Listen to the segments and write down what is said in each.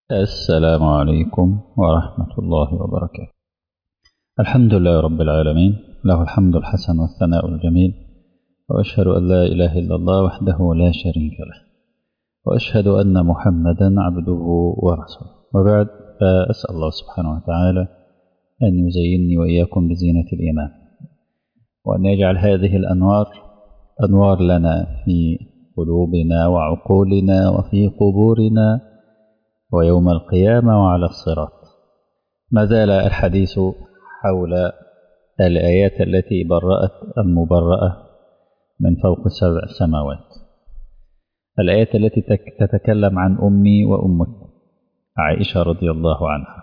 السلام عليكم ورحمة الله وبركاته الحمد لله رب العالمين له الحمد الحسن والثناء الجميل وأشهد أن لا إله إلا الله وحده لا شريك له وأشهد أن محمدا عبده ورسوله وبعد فأسأل الله سبحانه وتعالى أن يزينني وإياكم بزينة الإيمان وأن يجعل هذه الأنوار أنوار لنا في قلوبنا وعقولنا وفي قبورنا ويوم القيامة وعلى الصراط ما زال الحديث حول الآيات التي برأت المبرأة من فوق سبع سماوات الآيات التي تتكلم عن أمي وأمك عائشة رضي الله عنها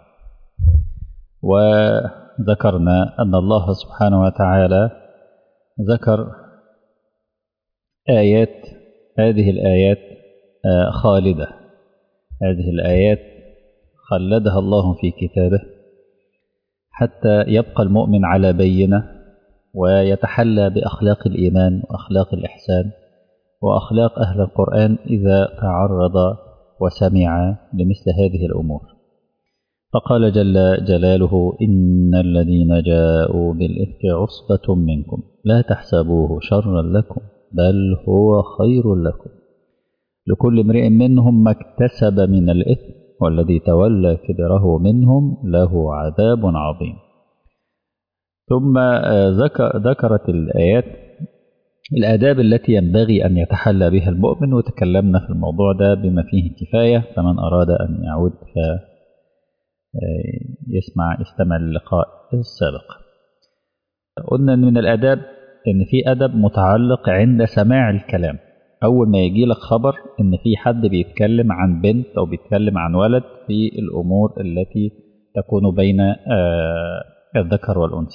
وذكرنا أن الله سبحانه وتعالى ذكر آيات هذه الآيات خالدة هذه الآيات خلدها الله في كتابه حتى يبقى المؤمن على بينة ويتحلى بأخلاق الإيمان وأخلاق الإحسان وأخلاق أهل القرآن إذا تعرض وسمع لمثل هذه الأمور فقال جل جلاله إن الذين جاءوا بالإفك عصبة منكم لا تحسبوه شرا لكم بل هو خير لكم لكل امرئ منهم ما اكتسب من الإثم والذي تولى كبره منهم له عذاب عظيم ثم ذكرت الآيات الآداب التي ينبغي أن يتحلى بها المؤمن وتكلمنا في الموضوع ده بما فيه الكفاية فمن أراد أن يعود يسمع يستمع للقاء السابق قلنا أن من الآداب أن في أدب متعلق عند سماع الكلام أول ما يجي لك خبر إن في حد بيتكلم عن بنت أو بيتكلم عن ولد في الأمور التي تكون بين الذكر والأنثى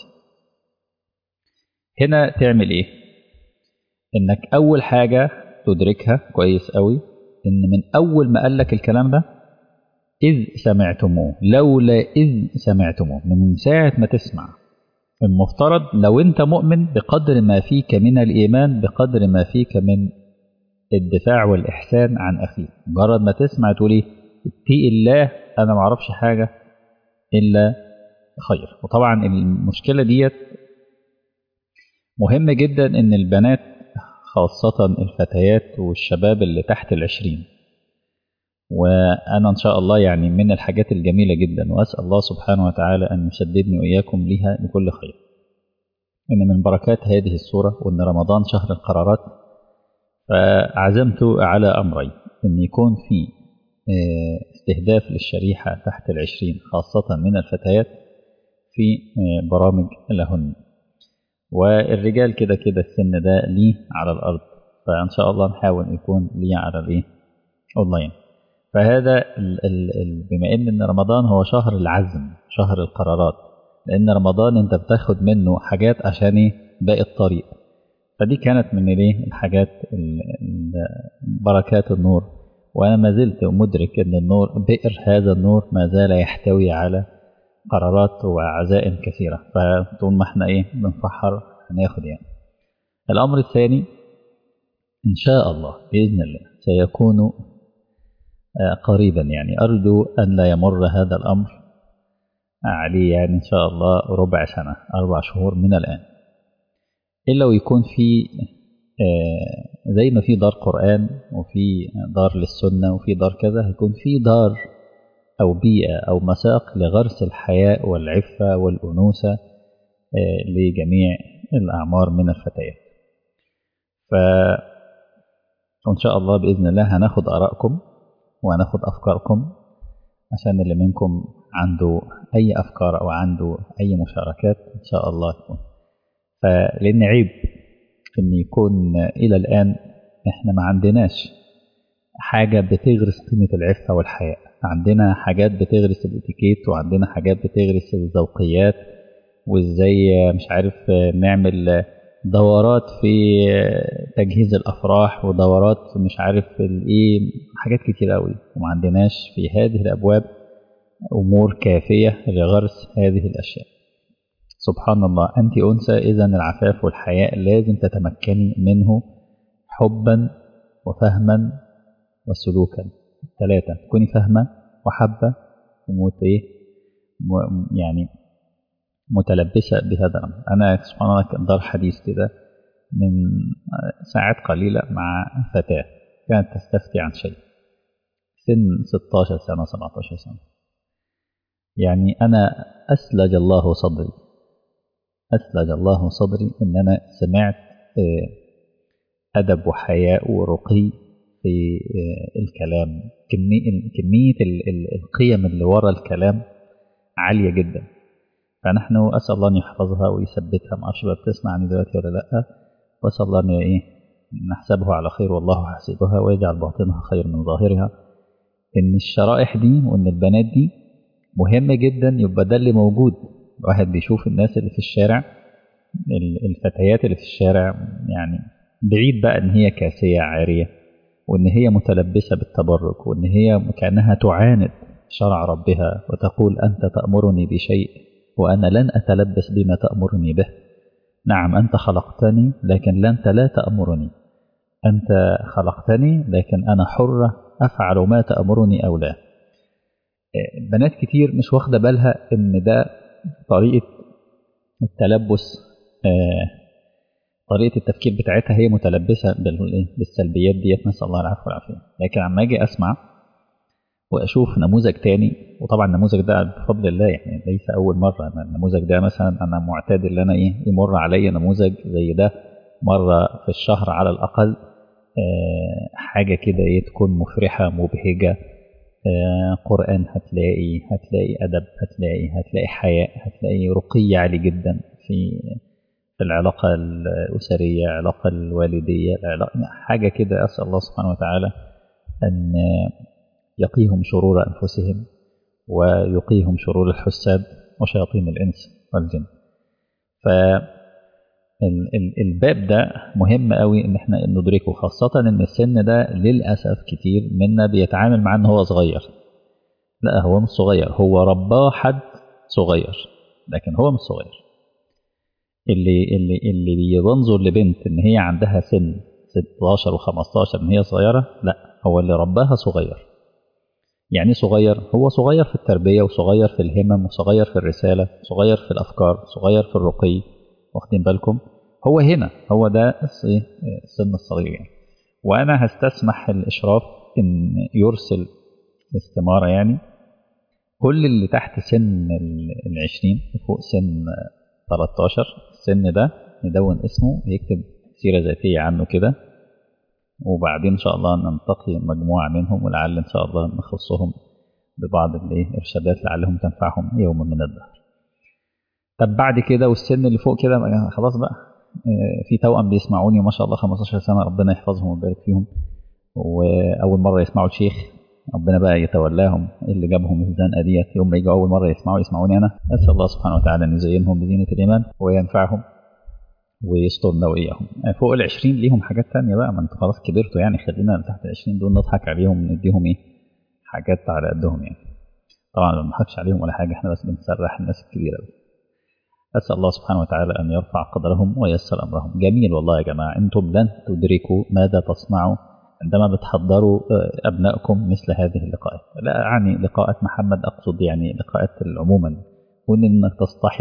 هنا تعمل إيه؟ إنك أول حاجة تدركها كويس قوي إن من أول ما قال لك الكلام ده إذ سمعتموه لولا إذ سمعتموه من ساعة ما تسمع المفترض لو أنت مؤمن بقدر ما فيك من الإيمان بقدر ما فيك من الدفاع والإحسان عن أخيك مجرد ما تسمع تقول إيه اتقي الله أنا ما أعرفش حاجة إلا خير وطبعا المشكلة ديت مهم جدا إن البنات خاصة الفتيات والشباب اللي تحت العشرين وأنا إن شاء الله يعني من الحاجات الجميلة جدا وأسأل الله سبحانه وتعالى أن يسددني وإياكم لها بكل خير إن من بركات هذه الصورة وإن رمضان شهر القرارات فعزمت على أمرين أن يكون في استهداف للشريحة تحت العشرين خاصة من الفتيات في برامج لهن والرجال كده كده السن ده ليه على الأرض فإن شاء الله نحاول يكون ليه على الإيه أونلاين فهذا ال ال ال بما إن, إن رمضان هو شهر العزم شهر القرارات لأن رمضان أنت بتاخد منه حاجات عشان إيه باقي الطريق فدي كانت من الايه الحاجات بركات النور وانا ما زلت مدرك ان النور بئر هذا النور ما زال يحتوي على قرارات وعزائم كثيرة فطول ما احنا ايه بنفحر هناخد يعني الامر الثاني ان شاء الله باذن الله سيكون قريبا يعني ارجو ان لا يمر هذا الامر عليه يعني ان شاء الله ربع سنة اربع شهور من الان إلا ويكون في زي ما في دار قرآن وفي دار للسنة وفي دار كذا هيكون في دار أو بيئة أو مساق لغرس الحياء والعفة والأنوثة لجميع الأعمار من الفتيات ف وإن شاء الله بإذن الله هناخد آرائكم وهناخد أفكاركم عشان اللي منكم عنده أي أفكار أو عنده أي مشاركات إن شاء الله تكون فلأن عيب إن يكون إلى الآن إحنا ما عندناش حاجة بتغرس قيمة العفة والحياء عندنا حاجات بتغرس الاتيكيت وعندنا حاجات بتغرس الذوقيات وازاي مش عارف نعمل دورات في تجهيز الافراح ودورات مش عارف الايه حاجات كتير قوي وما عندناش في هذه الابواب امور كافيه لغرس هذه الاشياء سبحان الله انت انثى اذا العفاف والحياء لازم تتمكني منه حبا وفهما وسلوكا ثلاثة تكوني فاهمة وحابة ومت إيه م- يعني متلبسة بهذا الأمر أنا سبحان الله كان دار حديث كده من ساعات قليلة مع فتاة كانت تستفتي عن شيء سن 16 سنة 17 سنة يعني أنا أسلج الله صدري أسلج الله صدري إن أنا سمعت آه، أدب وحياء ورقي في آه، الكلام كمية كمية ال- ال- القيم اللي ورا الكلام عالية جدا فنحن أسأل الله أن يحفظها ويثبتها ما أعرفش بقى بتسمعني دلوقتي ولا لأ وأسأل الله أن إيه نحسبه على خير والله حسيبها ويجعل باطنها خير من ظاهرها إن الشرائح دي وإن البنات دي مهم جدا يبقى ده اللي موجود الواحد بيشوف الناس اللي في الشارع ال- الفتيات اللي في الشارع يعني بعيد بقى ان هي كاسية عارية وان هي متلبسة بالتبرك وان هي كأنها تعاند شرع ربها وتقول أنت تأمرني بشيء وأنا لن أتلبس بما تأمرني به نعم أنت خلقتني لكن أنت لا تأمرني أنت خلقتني لكن أنا حرة أفعل ما تأمرني أو لا آه، بنات كتير مش واخدة بالها إن ده طريقة التلبس آه، طريقة التفكير بتاعتها هي متلبسة بال- بالسلبيات ديت نسأل الله العفو والعافية لكن عما أجي أسمع وأشوف نموذج تاني وطبعا النموذج ده بفضل الله يعني ليس أول مرة أنا النموذج ده مثلا أنا معتاد إن أنا إيه يمر عليا نموذج زي ده مرة في الشهر على الأقل آه، حاجة كده إيه تكون مفرحة مبهجة آه، قرآن هتلاقي هتلاقي أدب هتلاقي هتلاقي حياء هتلاقي رقي عالي جدا في في العلاقة الأسرية العلاقة الوالدية العلاقة حاجة كده أسأل الله سبحانه وتعالى أن يقيهم شرور أنفسهم ويقيهم شرور الحساد وشياطين الإنس والجن فالباب ده مهم قوي ان احنا ندركه خاصة ان السن ده للأسف كتير منا بيتعامل معاه ان هو صغير لا هو مش صغير هو رباه حد صغير لكن هو مش صغير اللي اللي اللي بينظر لبنت ان هي عندها سن 16 و15 ان هي صغيره لا هو اللي رباها صغير يعني إيه صغير هو صغير في التربيه وصغير في الهمم وصغير في الرساله صغير في الافكار صغير في الرقي واخدين بالكم هو هنا هو ده الس- إيه؟ السن الصغير يعني وانا هستسمح الاشراف ان يرسل استماره يعني كل اللي تحت سن ال- العشرين فوق سن 13 السن ده يدون اسمه يكتب سيرة ذاتية عنه كده وبعدين إن شاء الله ننتقي مجموعة منهم ولعل إن شاء الله نخصهم ببعض الإيه الإرشادات لعلهم تنفعهم يوما من الدهر طب بعد كده والسن اللي فوق كده بقى خلاص بقى آه، في توأم بيسمعوني ما شاء الله 15 سنة ربنا يحفظهم ويبارك فيهم وأول مرة يسمعوا الشيخ ربنا بقى يتولاهم اللي جابهم الزنقة ديت يوم ما يجوا أول مرة يسمعوا يسمعوني أنا أسأل الله سبحانه وتعالى أن يزينهم بزينة الإيمان وينفعهم ويسترنا وإياهم فوق العشرين ليهم حاجات تانية بقى ما انتوا خلاص كبرتوا يعني خلينا تحت العشرين دول نضحك عليهم نديهم إيه حاجات على قدهم يعني طبعا ما بنضحكش عليهم ولا حاجة احنا بس بنسرح الناس الكبيرة بس. أسأل الله سبحانه وتعالى أن يرفع قدرهم وييسر أمرهم جميل والله يا جماعة أنتم لن تدركوا ماذا تصنعوا عندما بتحضروا آه، أبنائكم مثل هذه اللقاءات لا أعني لقاءات محمد أقصد يعني لقاءات عموما وإن إنك تصطحب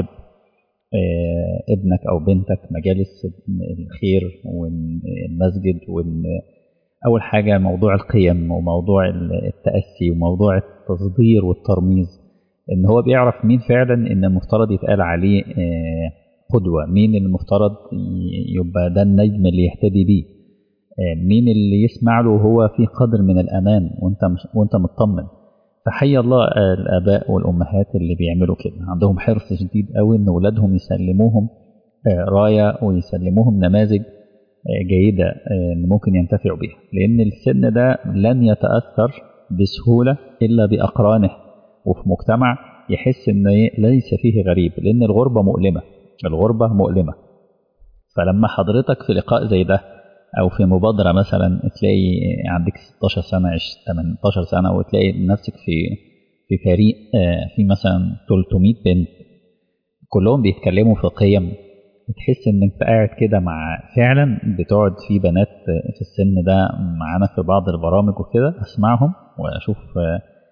آه، ابنك أو بنتك مجالس الخير والمسجد وإن أول حاجة موضوع القيم وموضوع التأسي وموضوع التصدير والترميز إن هو بيعرف مين فعلا إن المفترض يتقال عليه آه، قدوة مين المفترض ي- يبقى ده النجم اللي يهتدي بيه آه، مين اللي يسمع له وهو في قدر من الأمان وأنت مش وأنت مطمن فحي الله آه، الآباء والأمهات اللي بيعملوا كده عندهم حرص شديد قوي إن أولادهم يسلموهم آه، راية ويسلموهم نماذج آه، جيدة آه، إن ممكن ينتفعوا بيها لأن السن ده لن يتأثر بسهولة إلا بأقرانه وفي مجتمع يحس إن إيه ليس فيه غريب لأن الغربة مؤلمة الغربة مؤلمة فلما حضرتك في لقاء زي ده او في مبادره مثلا تلاقي عندك 16 سنه 20 18 سنه وتلاقي نفسك في في فريق آه، في مثلا 300 بنت كلهم بيتكلموا في قيم تحس ان انت قاعد كده مع فعلا بتقعد في بنات في السن ده معانا في بعض البرامج وكده اسمعهم واشوف آه،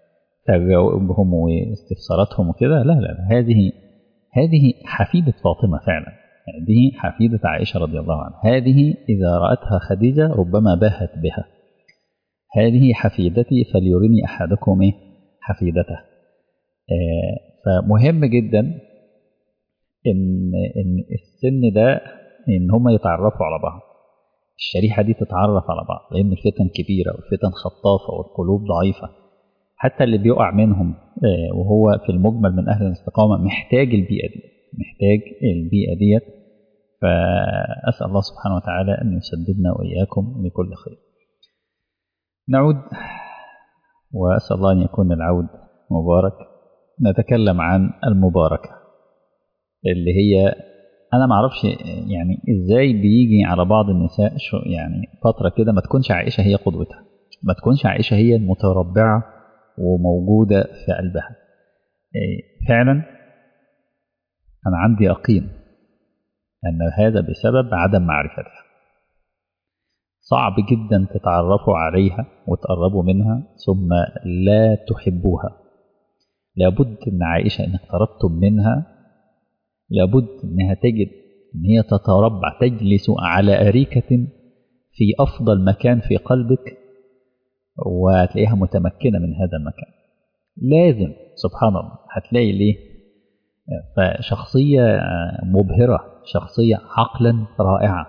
تجاوبهم واستفساراتهم وكده لا لا لا هذه هذه حفيدة فاطمة فعلا هذه حفيدة عائشة رضي الله عنها هذه إذا رأتها خديجة ربما باهت بها هذه حفيدتي فليرني أحدكم إيه حفيدته آه فمهم جدا إن إن السن ده إن هم يتعرفوا على بعض الشريحة دي تتعرف على بعض لأن الفتن كبيرة والفتن خطافة والقلوب ضعيفة حتى اللي بيقع منهم وهو في المجمل من أهل الاستقامة محتاج البيئة دي محتاج البيئة ديت فأسأل الله سبحانه وتعالى أن يسددنا وإياكم لكل خير نعود وأسأل الله أن يكون العود مبارك نتكلم عن المباركة اللي هي أنا معرفش يعني إزاي بيجي على بعض النساء يعني فترة كده ما تكونش عائشة هي قدوتها ما تكونش عائشة هي المتربعة وموجودة في قلبها فعلا أنا عندي يقين أن هذا بسبب عدم معرفتها صعب جدا تتعرفوا عليها وتقربوا منها ثم لا تحبوها لابد أن عائشة إن اقتربتم منها لابد أنها تجد أن هي تتربع تجلس على أريكة في أفضل مكان في قلبك وهتلاقيها متمكنة من هذا المكان لازم سبحان الله هتلاقي ليه فشخصية مبهرة شخصية عقلا رائعة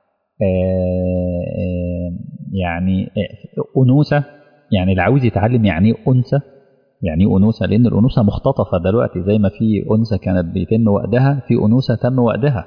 يعني أنوثة يعني اللي عاوز يتعلم يعني أنثى يعني أنوثة لأن الأنوثة مختطفة دلوقتي زي ما في أنثى كانت بيتم وقتها في أنوثة تم وقتها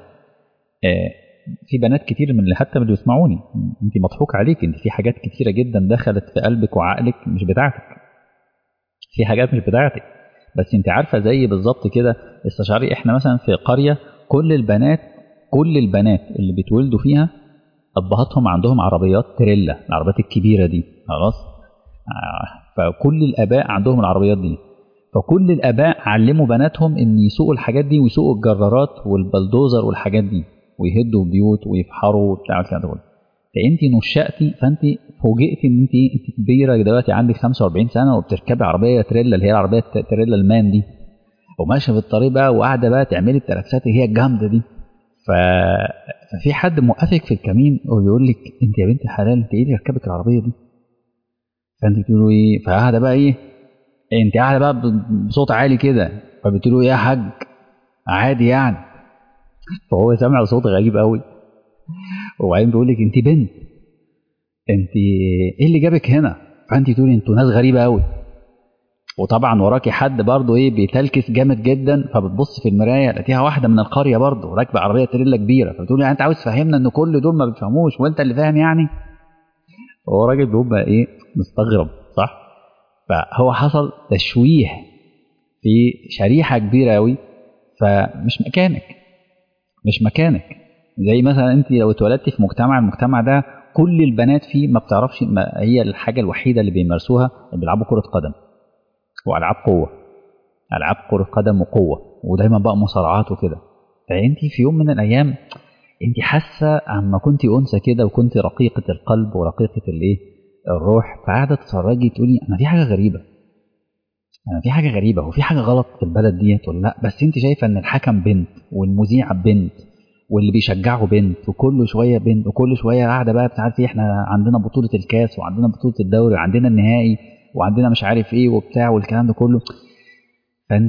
في بنات كتير من اللي حتى اللي بيسمعوني انت مضحوك عليك انت في حاجات كتيره جدا دخلت في قلبك وعقلك مش بتاعتك في حاجات مش بتاعتك بس انت عارفه زي بالظبط كده استشعري احنا مثلا في قريه كل البنات كل البنات اللي بيتولدوا فيها ابهاتهم عندهم عربيات تريلا العربيات الكبيره دي خلاص فكل الاباء عندهم العربيات دي فكل الاباء علموا بناتهم ان يسوقوا الحاجات دي ويسوقوا الجرارات والبلدوزر والحاجات دي ويهدوا بيوت ويفحروا وبتاع الكلام ده كله فانت نشأتي فانت فوجئتي ان انت انت كبيره دلوقتي عندك 45 سنه وبتركبي عربيه تريلا اللي هي العربيه تريلا المان دي وماشيه في الطريق بقى وقاعده بقى تعملي التراكسات اللي هي الجامده دي ف... ففي حد موقفك في الكمين وبيقول لك انت يا بنت حلال انت ايه اللي ركبك العربيه دي؟ فانت بتقول له ايه؟ فقاعده بقى ايه؟ انت قاعده بقى بصوت عالي كده فبتقول له ايه يا حاج؟ عادي يعني فهو سامع صوت غريب قوي وبعدين بيقول لك انت بنت انت ايه اللي جابك هنا فانت تقولي انتوا ناس غريبه قوي وطبعا وراكي حد برضه ايه بيتلكس جامد جدا فبتبص في المرايه لقيتيها واحده من القريه برضه راكبه عربيه تريلا كبيره فبتقولي انت عاوز تفهمنا ان كل دول ما بيفهموش وانت اللي فاهم يعني هو راجل بيبقى ايه مستغرب صح فهو حصل تشويه في شريحه كبيره قوي فمش مكانك مش مكانك زي مثلا انت لو اتولدتي في مجتمع المجتمع ده كل البنات فيه ما بتعرفش ما هي الحاجه الوحيده اللي بيمارسوها اللي بيلعبوا كره قدم والعاب قوه العاب كره قدم وقوه ودايما بقى مصارعات وكده فانت في يوم من الايام انت حاسه اما كنت انثى كده وكنت رقيقه القلب ورقيقه الايه الروح فقاعده تتفرجي تقولي انا في حاجه غريبه انا في حاجه غريبه هو في حاجه غلط في البلد ديت ولا لا بس انت شايفه ان الحكم بنت والمذيعه بنت واللي بيشجعوا بنت وكل شويه بنت وكل شويه قاعده بقى بتعرف ايه احنا عندنا بطوله الكاس وعندنا بطوله الدوري وعندنا النهائي وعندنا مش عارف ايه وبتاع والكلام ده كله فانت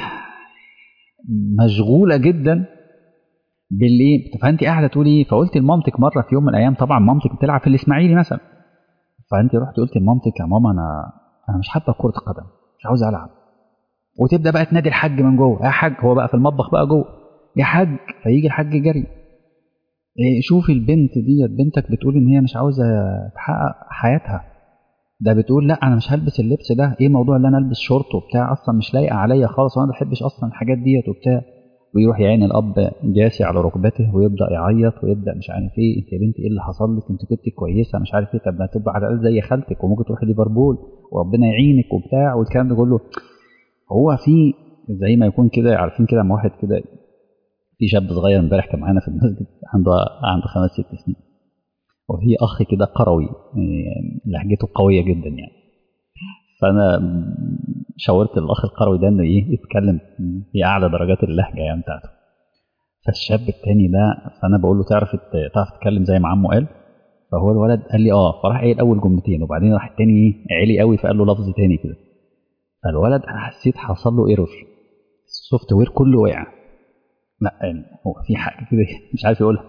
مشغوله جدا بالايه فانت قاعده تقولي فقلت لمامتك مره في يوم من الايام طبعا مامتك بتلعب في الاسماعيلي مثلا فانت رحت قلت لمامتك يا ماما انا انا مش حابه كره قدم مش عاوز العب وتبدا بقى تنادي الحاج من جوه يا حاج هو بقى في المطبخ بقى جوه يا حاج فيجي الحاج جري إيه شوفي البنت ديت بنتك بتقول ان هي مش عاوزه تحقق حياتها ده بتقول لا انا مش هلبس اللبس ده ايه موضوع ان انا البس شورت وبتاع اصلا مش لايقه عليا خالص وانا ما بحبش اصلا الحاجات ديت وبتاع ويروح يعين الاب جاسي على ركبته ويبدا يعيط ويبدا مش عارف ايه انت يا بنتي ايه اللي حصل لك انت كنت كويسه مش عارف ايه طب ما تبقى على الاقل زي خالتك وممكن تروحي ليفربول وربنا يعينك وبتاع والكلام ده كله هو في زي ما يكون كده عارفين كده لما واحد كده في شاب صغير امبارح كان معانا في المسجد عنده عنده خمس ست سنين وفي اخ كده قروي يعني لهجته قويه جدا يعني فانا شاورت الاخ القروي ده انه ايه يتكلم باعلى درجات اللهجه يعني بتاعته فالشاب التاني ده فانا بقول له تعرف تعرف تتكلم زي ما عمه قال فهو الولد قال لي اه فراح قايل اول جملتين وبعدين راح التاني ايه عالي قوي فقال له لفظ تاني كده فالولد انا حسيت حصل له ايرور السوفت وير كله وقع لا يعني هو في حاجه كده مش عارف يقولها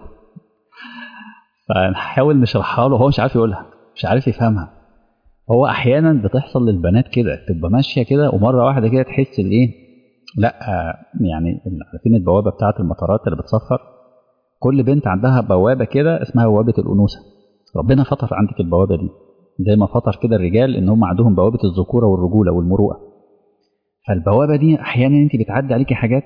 فنحاول نشرحها له هو مش عارف يقولها مش عارف يفهمها هو احيانا بتحصل للبنات كده تبقى ماشيه كده ومره واحده كده تحس الايه لا يعني عارفين البوابه بتاعه المطارات اللي بتصفر كل بنت عندها بوابه كده اسمها بوابه الانوثه ربنا فطر عندك البوابه دي زي ما فطر كده الرجال ان هم عندهم بوابه الذكوره والرجوله والمروءه فالبوابه دي احيانا انت بتعدي عليكي حاجات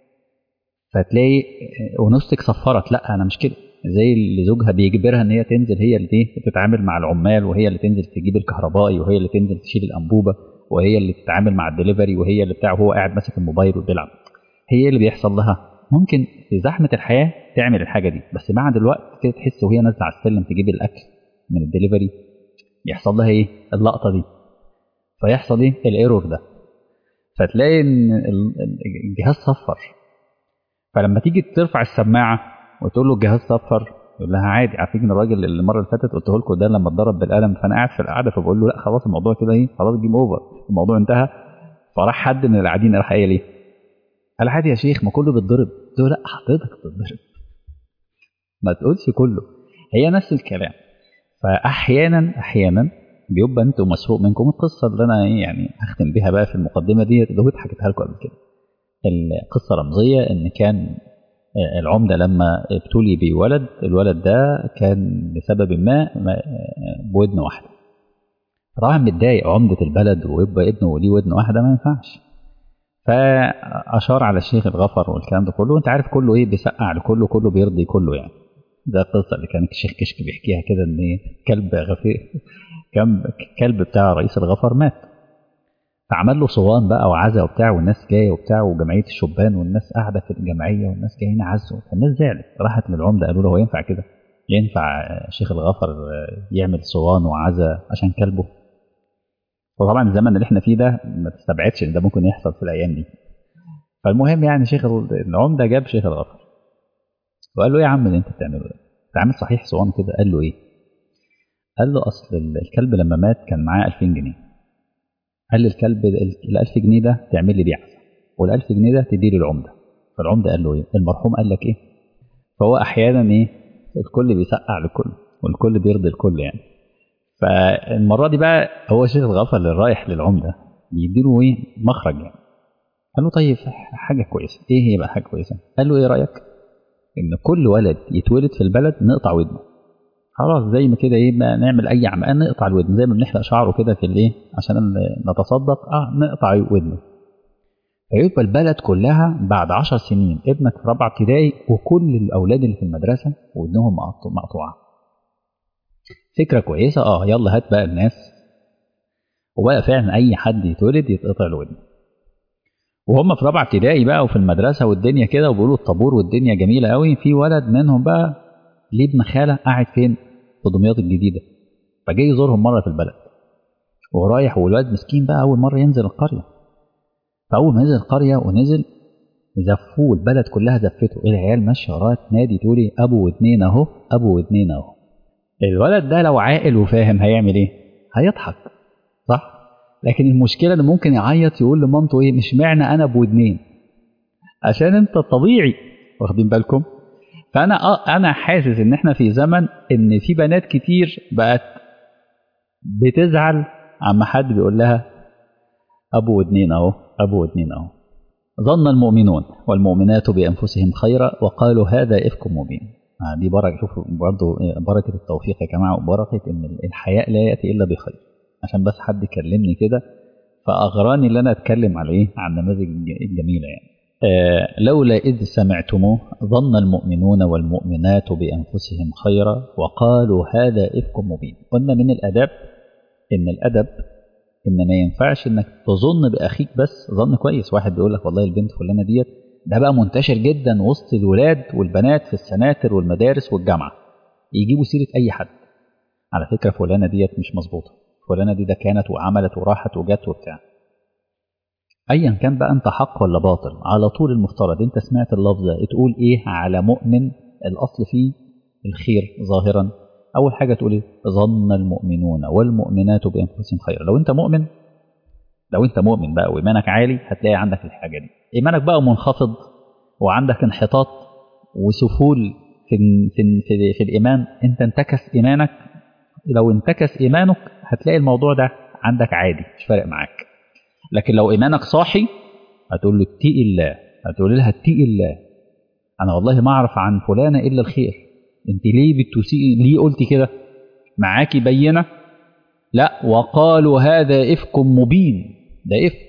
فتلاقي انوثتك صفرت لا انا مش كده زي اللي زوجها بيجبرها ان هي تنزل هي اللي تتعامل مع العمال وهي اللي تنزل تجيب الكهربائي وهي اللي تنزل تشيل الانبوبه وهي اللي تتعامل مع الدليفري وهي اللي بتاع وهو قاعد ماسك الموبايل وبيلعب هي اللي بيحصل لها ممكن في زحمه الحياه تعمل الحاجه دي بس بعد الوقت كده تحس وهي نازله على السلم تجيب الاكل من الدليفري يحصل لها ايه اللقطه دي فيحصل ايه الايرور ده فتلاقي ان الجهاز صفر فلما تيجي ترفع السماعه وتقول له الجهاز صفر يقول لها عادي عارفين الراجل اللي المره اللي فاتت قلت لكم ده لما اتضرب بالقلم فانا قاعد في القعده فبقول له لا خلاص الموضوع كده ايه خلاص جيم اوفر الموضوع انتهى فراح حد من القاعدين راح قايل ايه؟ قال عادي يا شيخ ما كله بيتضرب قلت له لا حضرتك بتتضرب ما تقولش كله هي نفس الكلام فاحيانا احيانا بيبقى انتوا مسروق منكم القصه اللي انا ايه يعني هختم بيها بقى في المقدمه دي اللي حكيتها لكم قبل كده القصه رمزيه ان كان العمده لما ابتلي بولد الولد ده كان لسبب ما بودن واحده طبعا متضايق عمده البلد ويبقى ابنه ليه ودن واحده ما ينفعش فاشار على الشيخ الغفر والكلام ده كله وانت عارف كله ايه بيسقع لكله كله بيرضي كله يعني ده القصه اللي كان الشيخ كشك بيحكيها كده ان كلب غفير كم كلب بتاع رئيس الغفر مات فعمل له صوان بقى وعزا وبتاع والناس جايه وبتاع وجمعيه الشبان والناس قاعده في الجمعيه والناس جايين عزوا فالناس زعلت راحت للعمده قالوا له هو ينفع كده؟ ينفع شيخ الغفر يعمل صوان وعزا عشان كلبه؟ وطبعا الزمن اللي احنا فيه ده ما تستبعدش ان ده ممكن يحصل في الايام دي. فالمهم يعني شيخ العمده جاب شيخ الغفر وقال له ايه يا عم اللي انت بتعمله ده؟ انت عامل صحيح صوان كده؟ قال له ايه؟ قال له اصل الكلب لما مات كان معاه 2000 جنيه قال للكلب ال 1000 جنيه ده تعمل لي بيه عزا وال 1000 جنيه ده تدي للعمده فالعمده قال له ايه؟ المرحوم قال لك ايه؟ فهو احيانا ايه؟ الكل بيسقع للكل والكل بيرضي الكل يعني فالمره دي بقى هو شيخ الغفر اللي رايح للعمده بيديله ايه؟ مخرج يعني قال له طيب حاجه كويسه ايه هي بقى حاجه كويسه؟ قال له ايه رايك؟ ان كل ولد يتولد في البلد نقطع ودنه خلاص زي ما كده ايه نعمل اي عمل نقطع الودن زي ما بنحلق شعره كده في الايه عشان نتصدق اه نقطع ودنه فيبقى البلد كلها بعد عشر سنين ابنك في رابعه ابتدائي وكل الاولاد اللي في المدرسه ودنهم مقطوعه فكره كويسه اه يلا هات بقى الناس وبقى فعلا اي حد يتولد يتقطع له ودنه وهم في رابعه ابتدائي بقى وفي المدرسه والدنيا كده وبيقولوا الطابور والدنيا جميله قوي في ولد منهم بقى ليه ابن خاله قاعد فين؟ في دمياط الجديده فجاي يزورهم مره في البلد ورايح والواد مسكين بقى اول مره ينزل القريه فاول ما نزل القريه ونزل زفوه البلد كلها زفته العيال ماشيه وراه نادي تقولي ابو واتنين اهو ابو واتنين اهو الولد ده لو عاقل وفاهم هيعمل ايه؟ هيضحك صح؟ لكن المشكله انه ممكن يعيط يقول لمامته ايه مش معنى انا ابو اتنين عشان انت طبيعي واخدين بالكم؟ فانا اه انا حاسس ان احنا في زمن ان في بنات كتير بقت بتزعل عما حد بيقول لها ابو ودنين اهو ابو ودنين اهو ظن المؤمنون والمؤمنات بانفسهم خيرا وقالوا هذا افك مبين دي بركه شوفوا برضه بركه التوفيق يا جماعه وبركه ان الحياء لا ياتي الا بخير عشان بس حد كلمني كده فاغراني ان انا اتكلم على ايه عن النماذج الجميله يعني آه لولا إذ سمعتموه ظن المؤمنون والمؤمنات بأنفسهم خيرا وقالوا هذا إفك مبين قلنا من الأدب إن الأدب إن ما ينفعش إنك تظن بأخيك بس ظن كويس واحد بيقول لك والله البنت فلانة ديت ده بقى منتشر جدا وسط الولاد والبنات في السناتر والمدارس والجامعة يجيبوا سيرة أي حد على فكرة فلانة ديت مش مظبوطة فلانة دي ده كانت وعملت وراحت وجت وبتاع ايا كان بقى انت حق ولا باطل على طول المفترض انت سمعت اللفظ ده تقول ايه على مؤمن الاصل فيه الخير ظاهرا اول حاجه تقول ايه ظن المؤمنون والمؤمنات بانفسهم خيرا لو انت مؤمن لو انت مؤمن بقى وايمانك عالي هتلاقي عندك الحاجه دي ايمانك بقى منخفض وعندك انحطاط وسفول في في في, في الايمان انت انتكس ايمانك لو انتكس ايمانك هتلاقي الموضوع ده عندك عادي مش فارق معاك لكن لو ايمانك صاحي هتقول له اتقي الله هتقول لها اتقي الله انا والله ما اعرف عن فلانه الا الخير انت ليه بتسيئي ليه قلتي كده معاكي بينه لا وقالوا هذا افك مبين ده افك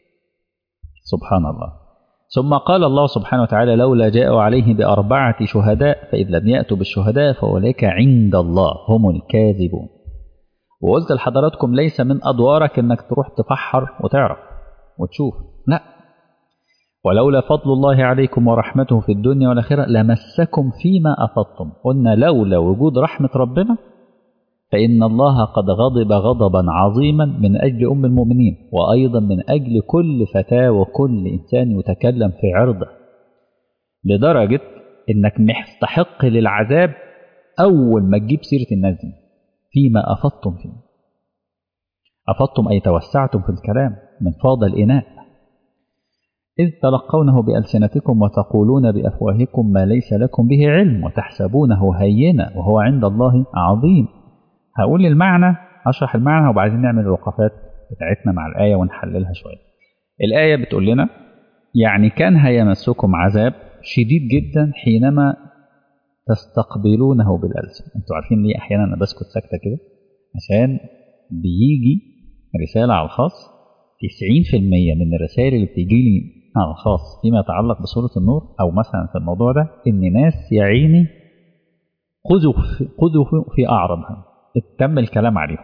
سبحان الله ثم قال الله سبحانه وتعالى لولا جاءوا عليه بأربعة شهداء فإذ لم يأتوا بالشهداء فأولئك عند الله هم الكاذبون وقلت لحضراتكم ليس من أدوارك أنك تروح تفحر وتعرف وتشوف لا ولولا فضل الله عليكم ورحمته في الدنيا والآخرة لمسكم فيما أفضتم قلنا لولا وجود رحمة ربنا فإن الله قد غضب غضبا عظيما من أجل أم المؤمنين وأيضا من أجل كل فتاة وكل إنسان يتكلم في عرضه لدرجة إنك مستحق للعذاب أول ما تجيب سيرة الناس دي فيما أفضتم فيه أفضتم أي توسعتم في الكلام من فاض الإناء إذ تلقونه بألسنتكم وتقولون بأفواهكم ما ليس لكم به علم وتحسبونه هينا وهو عند الله عظيم هقول المعنى أشرح المعنى وبعدين نعمل الوقفات بتاعتنا مع الآية ونحللها شوية الآية بتقول لنا يعني كان هيمسكم عذاب شديد جدا حينما تستقبلونه بالألسن انتوا عارفين ليه أحيانا أنا بسكت ساكتة كده عشان بيجي رسالة على الخاص 90% من الرسائل اللي بتيجي لي على الخاص فيما يتعلق بسورة النور أو مثلا في الموضوع ده إن ناس يا عيني خذوا خذوا في أعرضهم تم الكلام عليهم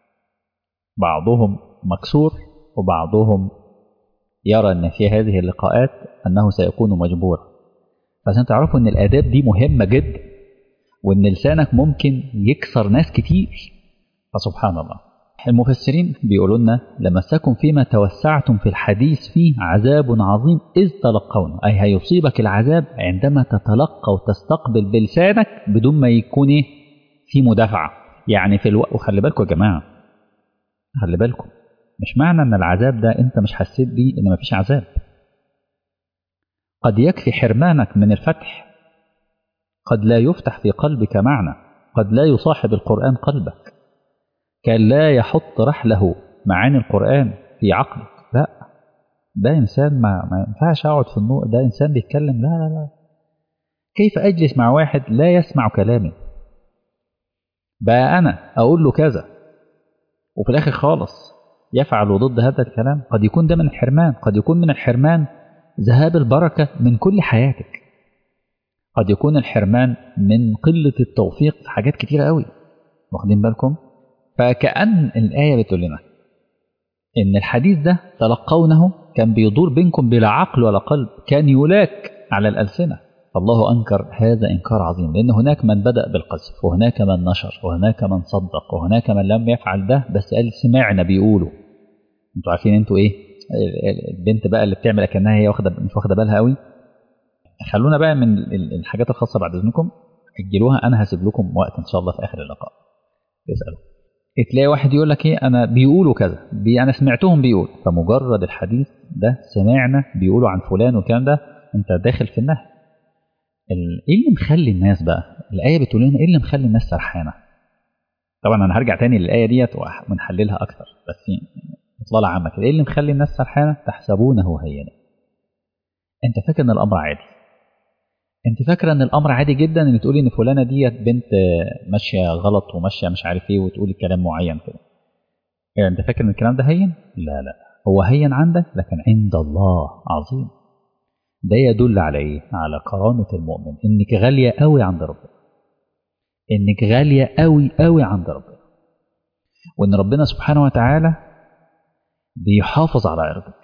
بعضهم مكسور وبعضهم يرى أن في هذه اللقاءات أنه سيكون مجبورا فعشان تعرفوا أن الآداب دي مهمة جدا وأن لسانك ممكن يكسر ناس كتير فسبحان الله المفسرين بيقولوا لنا لمسكم فيما توسعتم في الحديث فيه عذاب عظيم إذ تلقونه أي هيصيبك العذاب عندما تتلقى وتستقبل بلسانك بدون ما يكون إيه في مدافعة يعني في الوقت وخلي بالكم يا جماعة خلي بالكم مش معنى ان العذاب ده انت مش حسيت بيه ان مفيش عذاب قد يكفي حرمانك من الفتح قد لا يفتح في قلبك معنى قد لا يصاحب القرآن قلبك كان لا يحط رحله معاني القرآن في عقلك لا ده إنسان ما, ما ينفعش أقعد في النور ده إنسان بيتكلم لا لا لا كيف أجلس مع واحد لا يسمع كلامي بقى أنا أقول له كذا وفي الآخر خالص يفعل ضد هذا الكلام قد يكون ده من الحرمان قد يكون من الحرمان ذهاب البركة من كل حياتك قد يكون الحرمان من قلة التوفيق في حاجات كتيرة قوي واخدين بالكم فكأن الآية بتقول لنا إن الحديث ده تلقونه كان بيدور بينكم بلا عقل ولا قلب كان يلاك على الألسنة الله أنكر هذا إنكار عظيم لأن هناك من بدأ بالقذف وهناك من نشر وهناك من صدق وهناك من لم يفعل ده بس قال سمعنا بيقولوا انتوا عارفين انتوا ايه البنت بقى اللي بتعمل كانها هي واخده مش واخده بالها قوي خلونا بقى من الحاجات الخاصه بعد اذنكم اجلوها انا هسيب لكم وقت ان شاء الله في اخر اللقاء اسالوا تلاقي واحد يقول لك ايه انا بيقولوا كذا بي انا سمعتهم بيقول فمجرد الحديث ده سمعنا بيقولوا عن فلان والكلام ده انت داخل في النهي ايه اللي مخلي الناس بقى الايه بتقول لنا ايه اللي مخلي الناس سرحانه طبعا انا هرجع تاني للايه ديت ونحللها اكتر بس اطلاله عامه كده ايه اللي مخلي الناس سرحانه تحسبونه هينا انت فاكر ان الامر عادي انت فاكره ان الامر عادي جدا ان تقولي ان فلانه ديت بنت ماشيه غلط وماشيه مش عارف ايه وتقولي كلام معين كده يعني انت فاكر ان الكلام ده هين لا لا هو هين عندك لكن عند الله عظيم ده يدل على ايه على كرامه المؤمن انك غاليه قوي عند ربنا انك غاليه قوي قوي عند ربنا وان ربنا سبحانه وتعالى بيحافظ على عرضك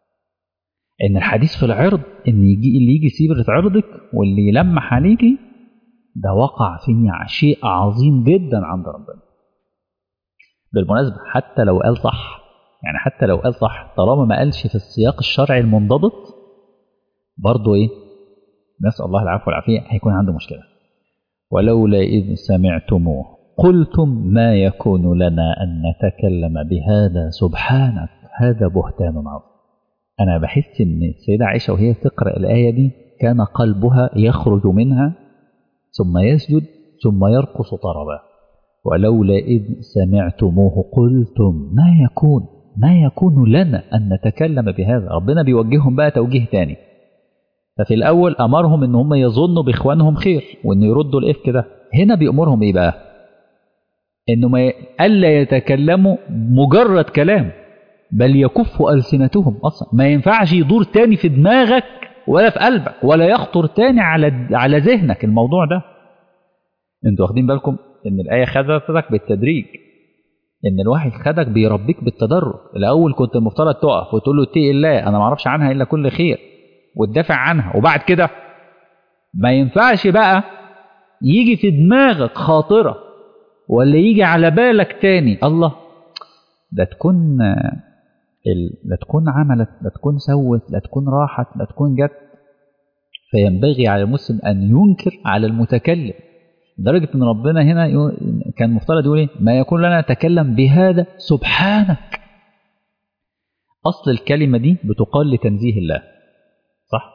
ان الحديث في العرض ان يجي اللي يجي سيرة عرضك واللي يلمح عليكي ده وقع فيه شيء عظيم جدا عند ربنا بالمناسبة حتى لو قال صح يعني حتى لو قال صح طالما ما قالش في السياق الشرعي المنضبط برضه ايه نسأل الله العفو والعافية هيكون عنده مشكلة ولولا إذ سمعتموه قلتم ما يكون لنا أن نتكلم بهذا سبحانك هذا بهتان عظيم أنا بحس إن السيدة عائشة وهي تقرأ الآية دي كان قلبها يخرج منها ثم يسجد ثم يرقص طربا ولولا إذ سمعتموه قلتم ما يكون ما يكون لنا أن نتكلم بهذا ربنا بيوجههم بقى توجيه تاني ففي الأول أمرهم إن هم يظنوا بإخوانهم خير وإن يردوا الإفك ده هنا بيأمرهم إيه بقى إنه ما ألا يتكلموا مجرد كلام بل يكف ألسنتهم أصلا ما ينفعش يدور تاني في دماغك ولا في قلبك ولا يخطر تاني على على ذهنك الموضوع ده انتوا واخدين بالكم ان الآية خدتك بالتدريج ان الوحي خدك بيربيك بالتدرج الاول كنت المفترض تقف وتقول له اتقي الله انا ما اعرفش عنها الا كل خير وتدافع عنها وبعد كده ما ينفعش بقى يجي في دماغك خاطرة ولا يجي على بالك تاني الله ده تكون لا تكون عملت لا تكون سوت لا تكون راحت لا تكون جت فينبغي على المسلم أن ينكر على المتكلم لدرجة أن ربنا هنا كان مفترض يقول إيه؟ ما يكون لنا نتكلم بهذا سبحانك أصل الكلمة دي بتقال لتنزيه الله صح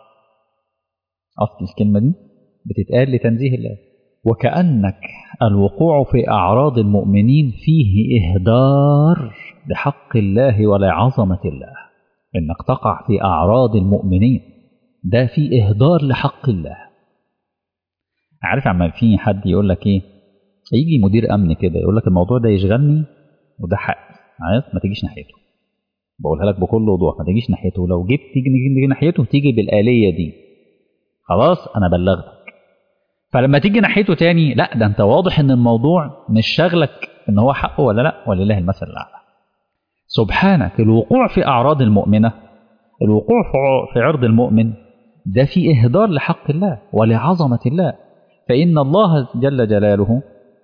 أصل الكلمة دي بتتقال لتنزيه الله وكأنك الوقوع في أعراض المؤمنين فيه إهدار لحق الله ولعظمة الله إنك تقع في أعراض المؤمنين ده في إهدار لحق الله عارف عمال في حد يقول لك إيه يجي مدير أمن كده يقول لك الموضوع ده يشغلني وده حقي عارف ما تجيش ناحيته بقولها لك بكل وضوح ما تجيش ناحيته لو جيت تيجي نيجي ناحيته تيجي بالآلية دي خلاص أنا بلغتك فلما تيجي ناحيته تاني لا ده أنت واضح إن الموضوع مش شغلك إن هو حقه ولا لا ولله المثل الأعلى سبحانك الوقوع في أعراض المؤمنة الوقوع في عرض المؤمن ده في إهدار لحق الله ولعظمة الله فإن الله جل جلاله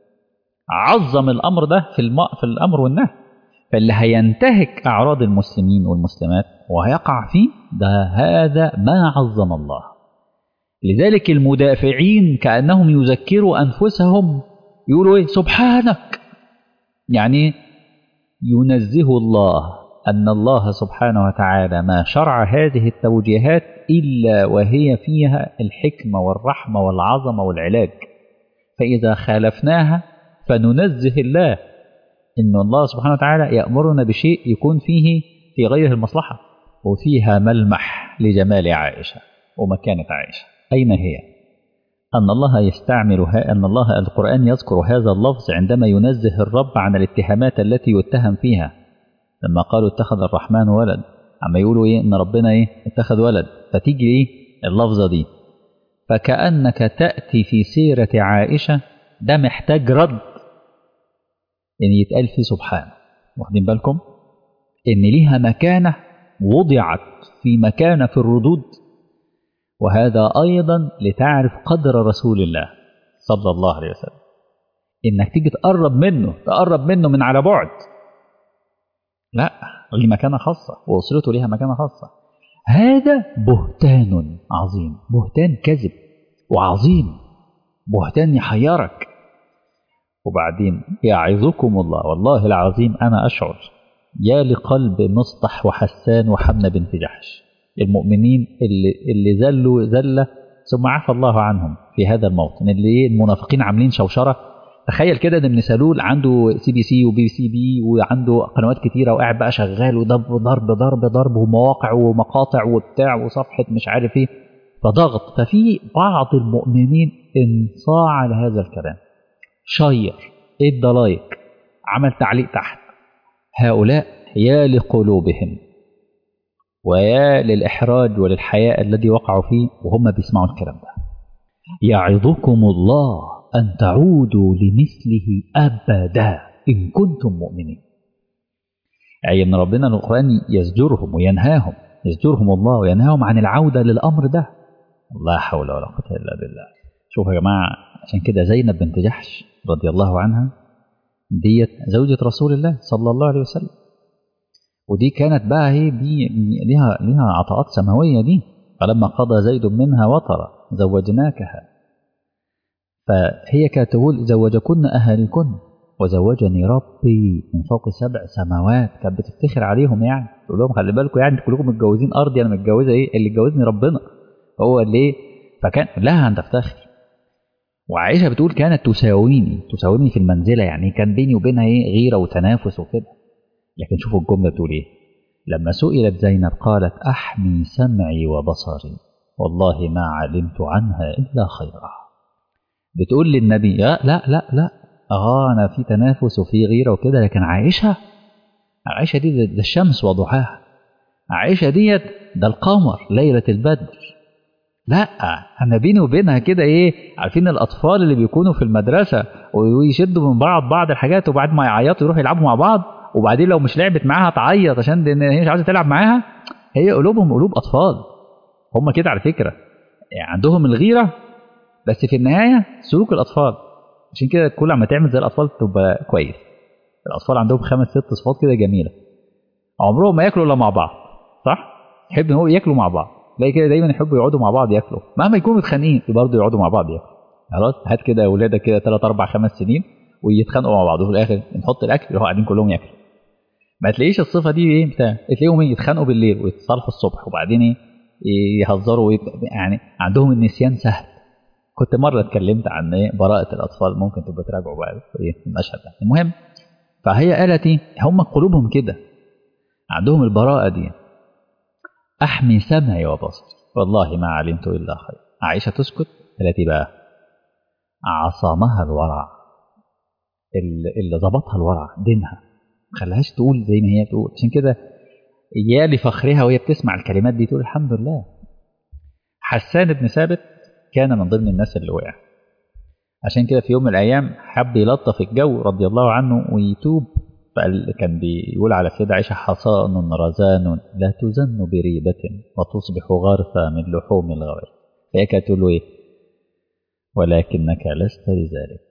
عظم الأمر ده في, الم... في الأمر والنهي فاللي هينتهك أعراض المسلمين والمسلمات وهيقع فيه ده هذا ما عظم الله لذلك المدافعين كأنهم يذكروا أنفسهم يقولوا إيه سبحانك يعني ينزه الله أن الله سبحانه وتعالى ما شرع هذه التوجيهات إلا وهي فيها الحكمة والرحمة والعظمة والعلاج فإذا خالفناها فننزه الله إن الله سبحانه وتعالى يأمرنا بشيء يكون فيه في غير المصلحة وفيها ملمح لجمال عائشة ومكانة عائشة أين هي؟ أن الله يستعمل أن الله القرآن يذكر هذا اللفظ عندما ينزه الرب عن الاتهامات التي يتهم فيها لما قالوا اتخذ الرحمن ولد عما يقولوا إيه إن ربنا إيه اتخذ ولد فتيجي إيه اللفظة دي فكأنك تأتي في سيرة عائشة ده محتاج رد إن يتقال فيه سبحانه واخدين بالكم إن ليها مكانة وضعت في مكانة في الردود وهذا أيضا لتعرف قدر رسول الله صلى الله عليه وسلم إنك تيجي تقرب منه تقرب منه من على بعد لا ليه مكانة خاصة وأسرته ليها مكانة خاصة هذا بهتان عظيم بهتان كذب وعظيم بهتان يحيرك وبعدين يعظكم الله والله العظيم أنا أشعر يا لقلب مصطح وحسان وحمنة بنت جحش المؤمنين اللي, اللي زلوا زلة ثم عفى الله عنهم في هذا الموطن اللي المنافقين عاملين شوشرة تخيل كده ان ابن سلول عنده سي بي سي وبي سي بي وعنده قنوات كتيرة وقاعد بقى شغال وضرب ضرب ضرب ضرب ومواقع ومقاطع وبتاع وصفحة مش عارف ايه فضغط ففي بعض المؤمنين انصاع لهذا الكلام شير ادى لايك عمل تعليق تحت هؤلاء يا لقلوبهم ويا للإحراج وللحياء الذي وقعوا فيه وهم بيسمعوا الكلام ده يعظكم الله أن تعودوا لمثله أبدا إن كنتم مؤمنين أي أن ربنا القرآن يزجرهم وينهاهم يزجرهم الله وينهاهم عن العودة للأمر ده لا حول ولا قوة إلا بالله شوفوا يا جماعة عشان كده زينب بنت جحش رضي الله عنها ديت زوجة رسول الله صلى الله عليه وسلم ودي كانت بقى هي دي ليها ليها عطاءات سماويه دي فلما قضى زيد منها وطرا زوجناكها فهي كانت تقول زوجكن اهاليكن وزوجني ربي من فوق سبع سماوات كانت بتفتخر عليهم يعني تقول لهم خلي بالكم يعني كلكم متجوزين ارضي انا متجوزه ايه اللي اتجوزني ربنا هو اللي ايه فكان لها ان تفتخر وعائشه بتقول كانت تساويني تساويني في المنزله يعني كان بيني وبينها ايه غيره وتنافس وكده لكن شوفوا الجمله بتقول ايه لما سئلت زينب قالت احمي سمعي وبصري والله ما علمت عنها الا خيرا بتقول للنبي لا لا لا لا اه انا في تنافس وفي غيره وكده لكن عائشه عائشه دي ده الشمس وضحاها عائشه ديت ده القمر ليله البدر لا انا بيني وبينها كده ايه عارفين الاطفال اللي بيكونوا في المدرسه ويشدوا من بعض بعض الحاجات وبعد ما يعيطوا يروحوا يلعبوا مع بعض وبعدين لو مش لعبت معاها تعيط عشان هي مش عايزه تلعب معاها هي قلوبهم قلوب اطفال هم كده على فكره يعني عندهم الغيره بس في النهايه سلوك الاطفال عشان كده كل ما تعمل زي الاطفال تبقى كويس الاطفال عندهم خمس ست صفات كده جميله عمرهم ما ياكلوا الا مع بعض صح يحب ان هو ياكلوا مع بعض تلاقي كده دايما يحبوا يقعدوا مع بعض ياكلوا مهما يكونوا متخانقين برضه يقعدوا مع بعض ياكلوا خلاص هات كده اولادك كده ثلاث اربع خمس سنين ويتخانقوا مع بعض وفي الاخر نحط الاكل يروحوا قاعدين كلهم ياكلوا ما تلاقيش الصفه دي ايه بتاع تلاقيهم ايه يتخانقوا بالليل ويتصالحوا الصبح وبعدين ايه يهزروا ويت... يعني عندهم النسيان سهل كنت مره اتكلمت عن ايه براءه الاطفال ممكن تبقى تراجعوا بقى ايه المشهد ده المهم فهي قالت ايه هم قلوبهم كده عندهم البراءه دي احمي سمعي وبصري والله ما علمت الا خير عائشه تسكت التي بقى عصمها الورع اللي ظبطها الورع دينها ما خلاهاش تقول زي ما هي تقول عشان كده يا لفخرها وهي بتسمع الكلمات دي تقول الحمد لله حسان بن ثابت كان من ضمن الناس اللي وقع عشان كده في يوم من الايام حب يلطف الجو رضي الله عنه ويتوب فقال كان بيقول على السيدة عائشة حصان رزان لا تزن بريبة وتصبح غرفا من لحوم الغوير فهي كانت تقول له ايه ولكنك لست بذلك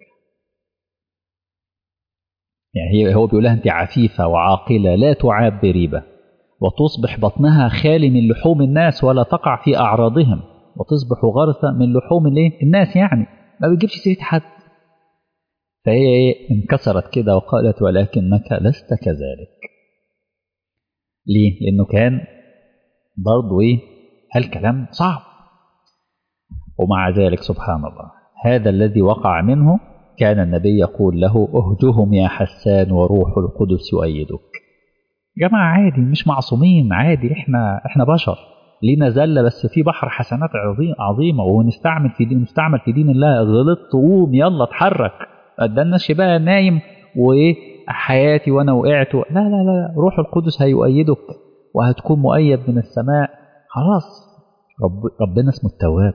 يعني هي هو بيقول لها انت عفيفة وعاقلة لا تعاب بريبة وتصبح بطنها خالي من لحوم الناس ولا تقع في أعراضهم وتصبح غرثة من لحوم الايه الناس يعني ما بتجيبش سيرة حد فهي ايه انكسرت كده وقالت ولكنك لست كذلك ليه لانه كان برضه ايه الكلام صعب ومع ذلك سبحان الله هذا الذي وقع منه كان النبي يقول له اهجهم يا حسان وروح القدس يؤيدك جماعة عادي مش معصومين عادي احنا احنا بشر لينا زلة بس في بحر حسنات عظيم عظيمة ونستعمل في دين نستعمل في دين الله غلطت قوم يلا اتحرك الناس بقى نايم وايه حياتي وانا وقعت لا لا لا روح القدس هيؤيدك وهتكون مؤيد من السماء خلاص رب ربنا اسمه التواب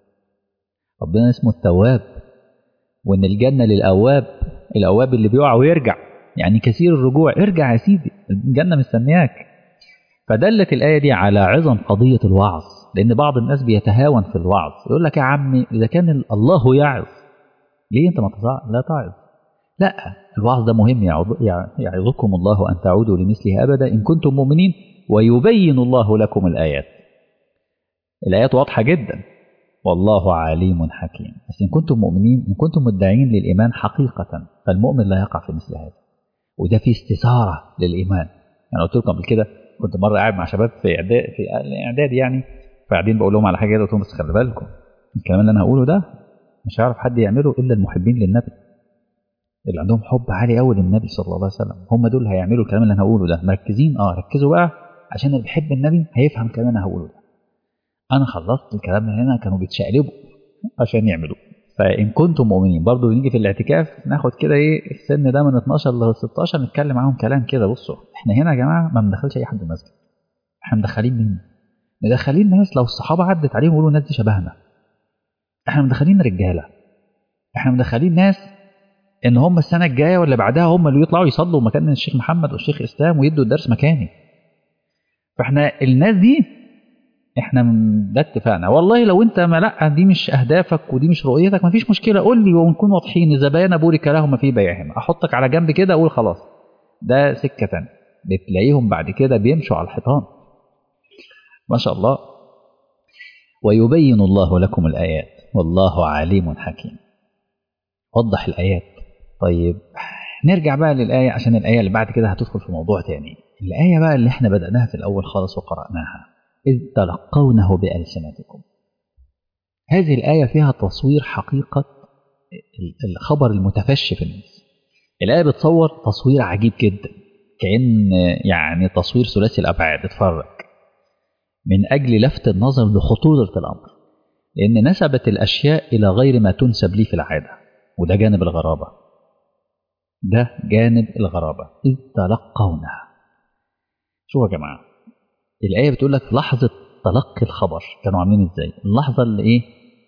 ربنا اسمه التواب وان الجنة للأواب الأواب اللي بيقع ويرجع يعني كثير الرجوع ارجع يا سيدي الجنة مستنياك فدلت الآية دي على عظم قضية الوعظ لأن بعض الناس بيتهاون في الوعظ يقول لك يا عمي إذا كان الله يعظ ليه أنت ما لا تعظ لا الوعظ ده مهم يعظكم الله أن تعودوا لمثله أبدا إن كنتم مؤمنين ويبين الله لكم الآيات الآيات واضحة جدا والله عليم حكيم بس إن كنتم مؤمنين إن كنتم مدعين للإيمان حقيقة فالمؤمن لا يقع في مثل هذا وده في استثارة للإيمان يعني قلت لكم قبل كده كنت مرة قاعد مع شباب في إعداد في إعداد يعني فقاعدين بقول لهم على حاجة قلت لهم بس خلي بالكم الكلام اللي أنا هقوله ده مش هيعرف حد يعمله إلا المحبين للنبي اللي عندهم حب عالي قوي للنبي صلى الله عليه وسلم هم دول هيعملوا الكلام اللي أنا هقوله ده مركزين أه ركزوا بقى عشان اللي بيحب النبي هيفهم الكلام اللي أنا هقوله ده أنا خلصت الكلام من هنا كانوا بيتشقلبوا عشان يعملوه فإن كنتم مؤمنين برضه نيجي في الاعتكاف ناخد كده إيه السن ده من 12 ل 16 نتكلم معاهم كلام كده بصوا إحنا هنا يا جماعة ما بندخلش أي حد المسجد إحنا مدخلين مين؟ مدخلين ناس لو الصحابة عدت عليهم يقولوا الناس دي شبهنا إحنا مدخلين رجالة إحنا مدخلين ناس إن هم السنة الجاية ولا بعدها هم اللي يطلعوا يصلوا مكان الشيخ محمد والشيخ إسلام ويدوا الدرس مكاني فإحنا الناس دي احنا ده اتفقنا والله لو انت ما لا دي مش اهدافك ودي مش رؤيتك ما فيش مشكله قول لي ونكون واضحين اذا بيان بورك لهما في بيعهما احطك على جنب كده اقول خلاص ده سكه تانية بتلاقيهم بعد كده بيمشوا على الحيطان ما شاء الله ويبين الله لكم الآيات والله عليم حكيم وضح الآيات طيب نرجع بقى للآية عشان الآية اللي بعد كده هتدخل في موضوع تاني الآية بقى اللي احنا بدأناها في الأول خالص وقرأناها إذ تلقونه بألسنتكم هذه الآية فيها تصوير حقيقة الخبر المتفشي في الناس الآية بتصور تصوير عجيب جدا كأن يعني تصوير ثلاثي الأبعاد اتفرج من أجل لفت النظر لخطورة الأمر لأن نسبت الأشياء إلى غير ما تنسب لي في العادة وده جانب الغرابة ده جانب الغرابة إذ تلقونها شوفوا يا جماعة الآية بتقول لك لحظة تلقي الخبر كانوا عاملين إزاي اللحظة اللي إيه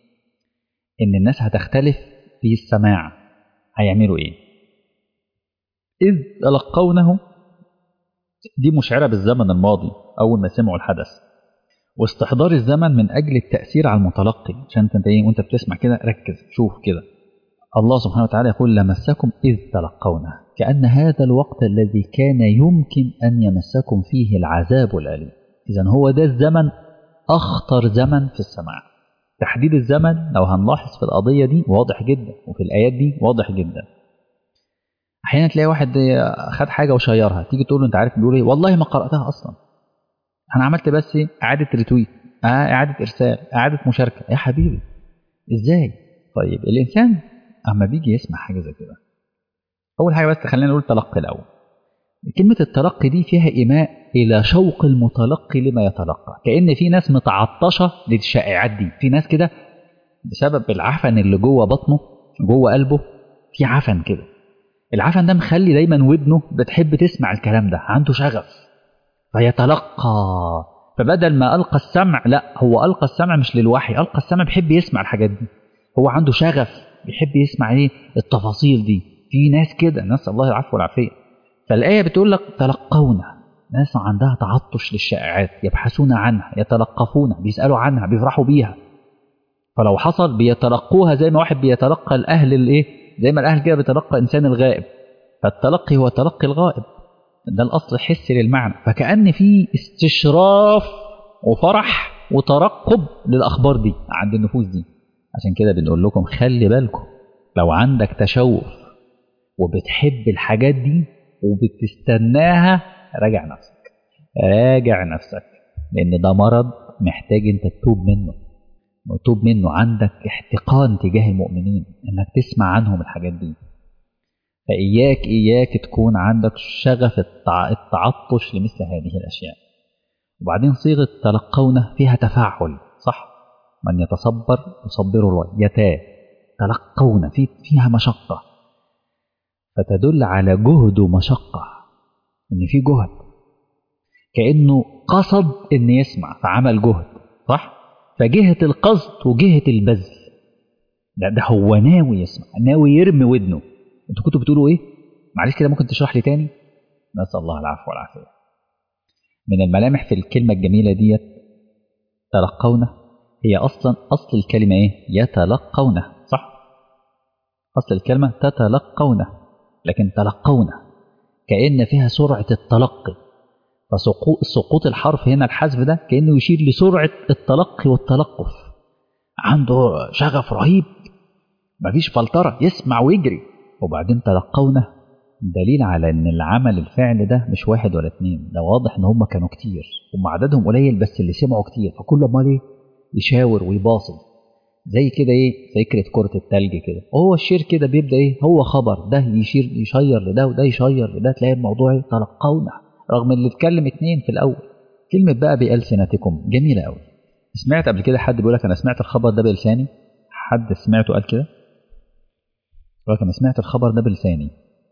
إن الناس هتختلف في السماع هيعملوا إيه إذ تلقونه دي مشعرة بالزمن الماضي أول ما سمعوا الحدث واستحضار الزمن من أجل التأثير على المتلقي عشان أنت إيه وأنت بتسمع كده ركز شوف كده الله سبحانه وتعالى يقول لمسكم إذ تلقونه كأن هذا الوقت الذي كان يمكن أن يمسكم فيه العذاب الأليم إذا هو ده الزمن أخطر زمن في السماع تحديد الزمن لو هنلاحظ في القضية دي واضح جدا وفي الآيات دي واضح جدا أحيانا تلاقي واحد خد حاجة وشيرها تيجي تقول له أنت عارف بيقول إيه والله ما قرأتها أصلا أنا عملت بس إعادة ريتويت إعادة إرسال إعادة مشاركة يا حبيبي إزاي طيب الإنسان أما بيجي يسمع حاجة زي كده أول حاجة بس خلينا نقول تلقي الأول كلمة التلقي دي فيها إيماء إلى شوق المتلقي لما يتلقى كأن في ناس متعطشة للشائعات دي في ناس كده بسبب العفن اللي جوه بطنه جوه قلبه في عفن كده العفن ده مخلي دايما ودنه بتحب تسمع الكلام ده عنده شغف فيتلقى فبدل ما ألقى السمع لا هو ألقى السمع مش للوحي ألقى السمع بيحب يسمع الحاجات دي هو عنده شغف بيحب يسمع ايه التفاصيل دي في ناس كده نسأل الله العفو والعافية فالآية بتقول لك تلقونا ناس عندها تعطش للشائعات يبحثون عنها يتلقفون بيسألوا عنها بيفرحوا بيها فلو حصل بيتلقوها زي ما واحد بيتلقى الأهل الايه زي ما الأهل كده بيتلقى إنسان الغائب فالتلقي هو تلقي الغائب ده الأصل الحسي للمعنى فكأن في استشراف وفرح وترقب للأخبار دي عند النفوس دي عشان كده بنقول لكم خلي بالكم لو عندك تشوف وبتحب الحاجات دي وبتستناها راجع نفسك راجع نفسك لأن ده مرض محتاج أنت تتوب منه وتوب منه عندك احتقان تجاه المؤمنين انك تسمع عنهم الحاجات دي فإياك إياك تكون عندك شغف التعطش لمثل هذه الأشياء وبعدين صيغة تلقونه فيها تفاعل صح من يتصبر يصبر الله يتا تلقون في فيها مشقة فتدل على جهد ومشقة إن في جهد كأنه قصد إن يسمع فعمل جهد صح فجهة القصد وجهة البذل ده, ده هو ناوي يسمع ناوي يرمي ودنه انتوا كنتوا بتقولوا ايه معلش كده ممكن تشرح لي تاني نسأل الله العفو والعافية من الملامح في الكلمة الجميلة ديت تلقونه هي أصلا أصل الكلمة إيه يتلقونه صح أصل الكلمة تتلقونه لكن تلقونه كأن فيها سرعة التلقي فسقوط الحرف هنا الحذف ده كأنه يشير لسرعة التلقي والتلقف عنده شغف رهيب مفيش فلترة يسمع ويجري وبعدين تلقونه دليل على ان العمل الفعل ده مش واحد ولا اتنين ده واضح ان هم كانوا كتير هم عددهم قليل بس اللي سمعوا كتير فكل ما ايه يشاور ويباصي زي كده ايه فكرة كرة التلج كده هو الشير كده بيبدأ ايه هو خبر ده يشير يشير لده وده يشير لده تلاقي الموضوع ايه تلقونه رغم اللي اتكلم اتنين في الاول كلمة بقى بألسنتكم جميلة قوي سمعت قبل كده حد بيقول لك انا سمعت الخبر ده بلساني حد سمعته قال كده يقول لك انا سمعت الخبر ده بلساني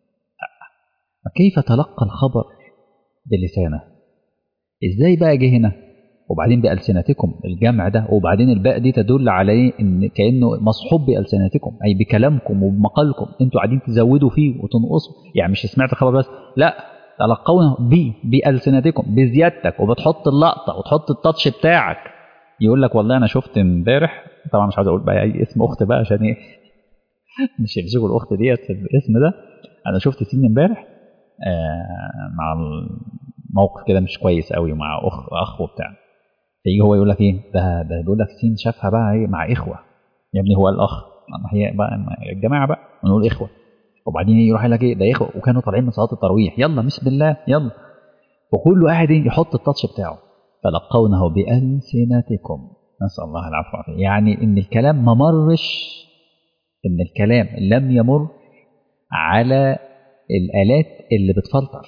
كيف تلقى الخبر بلسانه ازاي بقى جه هنا وبعدين بألسنتكم الجمع ده وبعدين الباء دي تدل على ان كانه مصحوب بألسنتكم اي بكلامكم وبمقالكم انتوا قاعدين تزودوا فيه وتنقصوا يعني مش سمعت الخبر بس لا تلقونه ب بألسنتكم بزيادتك وبتحط اللقطه وتحط التاتش بتاعك يقول لك والله انا شفت امبارح طبعا مش عايز اقول بقى اي اسم اخت بقى عشان ايه مش يمسكوا الاخت ديت في الاسم ده انا شفت سين امبارح آه مع الموقف كده مش كويس قوي مع اخ اخ وبتاع فيجي هو يقول لك ايه ده ده بيقول لك سين شافها بقى ايه مع اخوه يا ابني هو الاخ ما هي بقى الجماعه بقى ونقول اخوه وبعدين يروح يقول لك ايه ده اخوه وكانوا طالعين من صلاه التراويح يلا بسم الله يلا وكله قاعد يحط التاتش بتاعه تلقونه بألسنتكم نسأل الله العفو والعافية يعني إن الكلام ما مرش إن الكلام لم يمر على الآلات اللي بتفلتر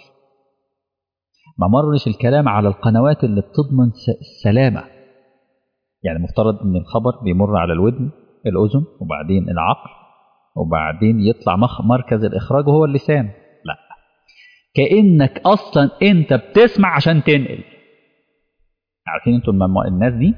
ما مرش الكلام على القنوات اللي بتضمن السلامة يعني مفترض إن الخبر بيمر على الودن الأذن وبعدين العقل وبعدين يطلع مركز الإخراج وهو اللسان لا كأنك أصلا أنت بتسمع عشان تنقل عارفين انتوا الناس دي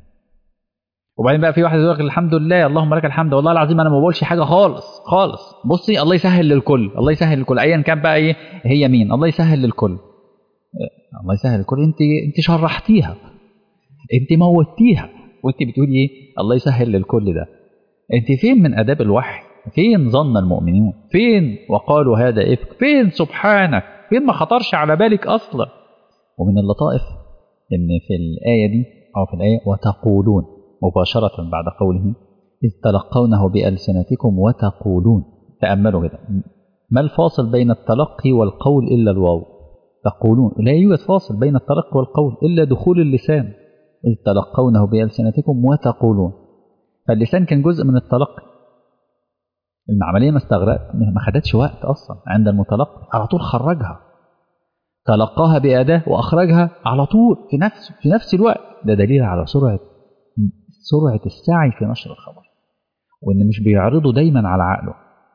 وبعدين بقى في واحد يقول لك الحمد لله اللهم لك الحمد والله العظيم انا ما بقولش حاجه خالص خالص بصي الله يسهل للكل الله يسهل للكل ايا كان بقى ايه هي مين الله يسهل للكل الله يسهل للكل انت انت شرحتيها انت موتيها وانت بتقولي ايه الله يسهل للكل ده انت فين من اداب الوحي فين ظن المؤمنون فين وقالوا هذا افك فين سبحانك فين ما خطرش على بالك اصلا ومن اللطائف ان في الايه دي او في الايه وتقولون مباشره بعد قوله اذ تلقونه بالسنتكم وتقولون تاملوا كده ما الفاصل بين التلقي والقول الا الواو تقولون لا يوجد فاصل بين التلقي والقول الا دخول اللسان اذ تلقونه بالسنتكم وتقولون فاللسان كان جزء من التلقي العمليه ما استغرقت ما خدتش وقت اصلا عند المتلقي على طول خرجها تلقاها بأداة وأخرجها على طول في نفس في نفس الوقت ده دليل على سرعة سرعة السعي في نشر الخبر وإن مش بيعرضوا دايما على عقله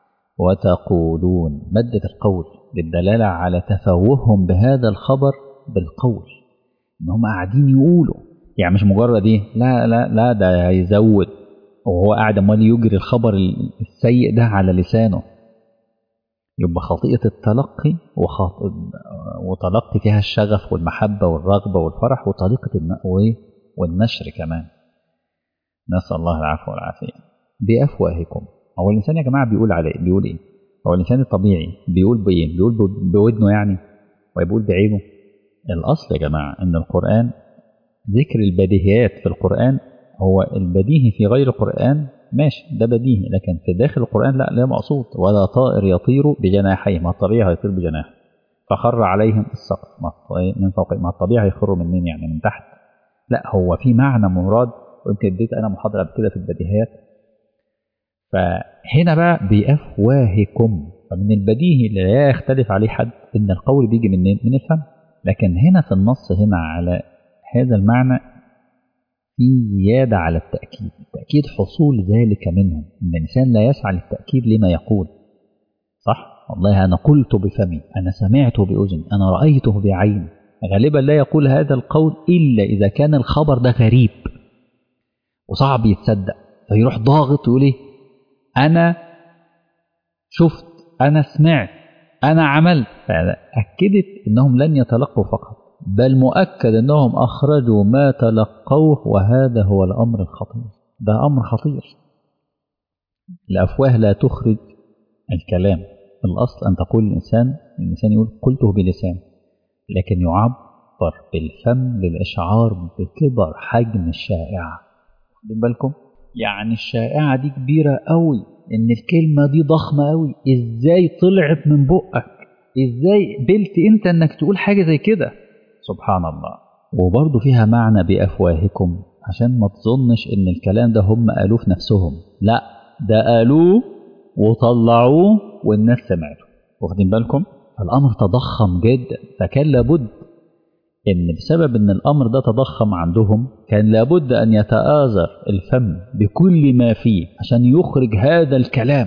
وتقولون مادة القول للدلالة على تفوههم بهذا الخبر بالقول إن هم قاعدين يقولوا يعني مش مجرد إيه لا لا لا ده هيزود وهو قاعد امال يجري الخبر السيء ده على لسانه يبقى خطيئة التلقي وخاطئ وتلقي فيها الشغف والمحبة والرغبة والفرح وطريقة والنشر كمان نسأل الله العفو والعافية بأفواهكم هو الإنسان يا جماعة بيقول عليه بيقول إيه هو الإنسان الطبيعي بيقول بإيه بيقول بودنه يعني ويقول بعينه الأصل يا جماعة إن القرآن ذكر البديهيات في القرآن هو البديهي في غير القرآن ماشي ده بديهي لكن في داخل القرآن لا لا مقصود ولا طائر يطير بجناحيه ما الطبيعي هيطير بجناحه فخر عليهم السقف من فوق ما الطبيعي يخر من مين يعني من تحت لا هو في معنى مراد ويمكن اديت انا محاضره قبل كده في البديهيات فهنا بقى بافواهكم فمن البديهي اللي لا يختلف عليه حد ان القول بيجي منين من الفم لكن هنا في النص هنا على هذا المعنى في زيادة على التأكيد تأكيد حصول ذلك منهم إن الإنسان لا يسعى للتأكيد لما يقول صح والله أنا قلت بفمي أنا سمعته بأذني أنا رأيته بعيني غالبا لا يقول هذا القول إلا إذا كان الخبر ده غريب وصعب يتصدق فيروح ضاغط ويقول إيه أنا شفت أنا سمعت أنا عملت فأكدت إنهم لن يتلقوا فقط بل مؤكد أنهم أخرجوا ما تلقوه وهذا هو الأمر الخطير ده أمر خطير الأفواه لا تخرج الكلام الأصل أن تقول الإنسان الإنسان يقول قلته بلسان لكن يعبر بالفم للإشعار بكبر حجم الشائعة واخدين بالكم يعني الشائعة دي كبيرة قوي إن الكلمة دي ضخمة قوي إزاي طلعت من بقك إزاي قبلت أنت إنك تقول حاجة زي كده سبحان الله وبرضه فيها معنى بأفواهكم عشان ما تظنش إن الكلام ده هم قالوه في نفسهم لا ده قالوه وطلعوه والناس سمعته واخدين بالكم الأمر تضخم جدا فكان لابد إن بسبب إن الأمر ده تضخم عندهم كان لابد أن يتآزر الفم بكل ما فيه عشان يخرج هذا الكلام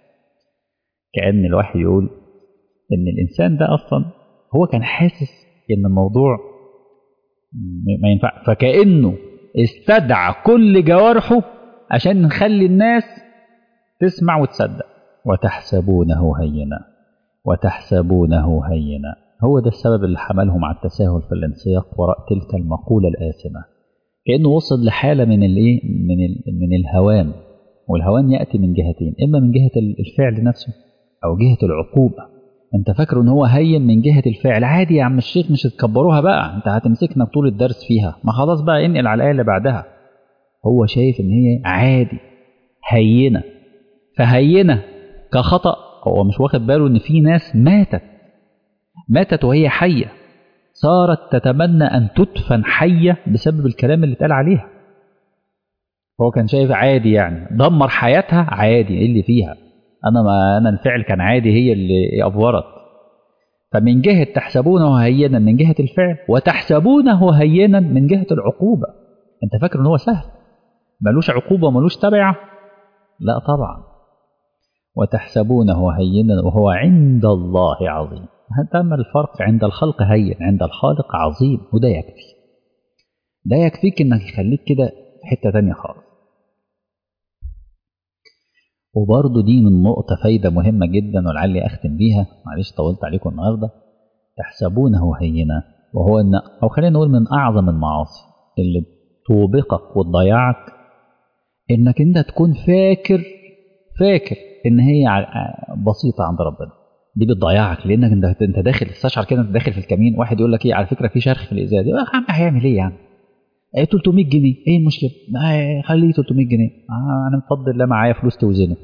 كأن الواحد يقول إن الإنسان ده أصلا هو كان حاسس إن الموضوع ما ينفع فكأنه استدعى كل جوارحه عشان نخلي الناس تسمع وتصدق وتحسبونه هينا وتحسبونه هينا هو ده السبب اللي حملهم على التساهل في الانسياق وراء تلك المقولة الآثمة كأنه وصل لحالة من الايه من ال من الهوان والهوان يأتي من جهتين إما من جهة الفعل نفسه أو جهة العقوبة انت فاكره ان هو هين من جهه الفعل عادي يا عم الشيخ مش تكبروها بقى انت هتمسكنا طول الدرس فيها ما خلاص بقى انقل على الايه اللي بعدها هو شايف ان هي عادي هينه فهينه كخطا هو مش واخد باله ان في ناس ماتت ماتت وهي حيه صارت تتمنى ان تدفن حيه بسبب الكلام اللي اتقال عليها هو كان شايف عادي يعني دمر حياتها عادي ايه اللي فيها انا ما انا الفعل كان عادي هي اللي افورت فمن جهه تحسبونه هينا من جهه الفعل وتحسبونه هينا من جهه العقوبه انت فاكر ان هو سهل ملوش عقوبه وملوش تبعه لا طبعا وتحسبونه هينا وهو عند الله عظيم تم الفرق عند الخلق هين عند الخالق عظيم وده يكفي ده يكفيك انك يخليك كده في حته تانية خالص وبرضه دي من نقطة فايدة مهمة جدا ولعلي أختم بيها معلش طولت عليكم النهاردة تحسبونه هينا وهو إن أو خلينا نقول من أعظم المعاصي اللي توبقك وتضيعك إنك أنت تكون فاكر فاكر إن هي بسيطة عند ربنا دي بتضيعك لأنك أنت أنت داخل استشعر كده أنت داخل في الكمين واحد يقول لك إيه على فكرة في شرخ في الإزاز يا عم هيعمل إيه يعني؟ ايه 300 جنيه ايه المشكله خليه 300 جنيه آه انا بفضل الله معايا فلوس توزنه